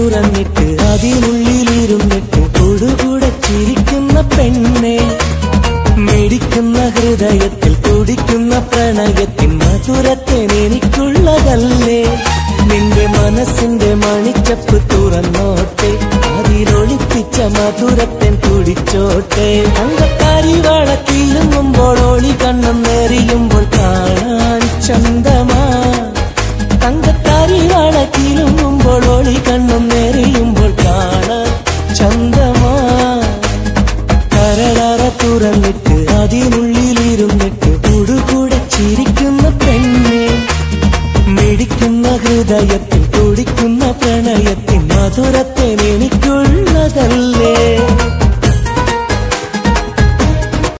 തുറന്നിട്ട് അതിനുള്ളിലിരുന്നിട്ട് കൂടുകൂടെ ചിരിക്കുന്ന പെണ്ണെ മിടിക്കുന്ന ഹൃദയത്തിൽ തുടിക്കുന്ന പ്രണയത്തിൻ മധുരത്തേൻ എനിക്കുള്ളതല്ലേ നിന്റെ മനസ്സിന്റെ മണിച്ചപ്പ് തുറന്നോട്ടെ അതിലൊളിപ്പിച്ച മധുരത്തേൻ കുടിച്ചോട്ടെ തങ്കക്കാരി വളക്കിലുങ്ങുമ്പോൾ ഒളി കണ്ണം നേറിയുമ്പോൾ കാണാൻ ചന്തമാ തങ്കക്കാരി വളക്കിലുങ്ങുമ്പോൾ ഒളി കണ്ണും നേറിയുമ്പോൾ കാണാൻ ചന്തമാ കരളറ തുറന്നിട്ട് അതിനുള്ളിലിരുന്നിട്ട് കൂടുകൂടെ ചിരിക്കുന്ന പെണ്ണെ മിടിക്കുന്ന ഹൃദയത്തിൽ തുടിക്കുന്ന പ്രണയത്തിൻ മധുരത്തെ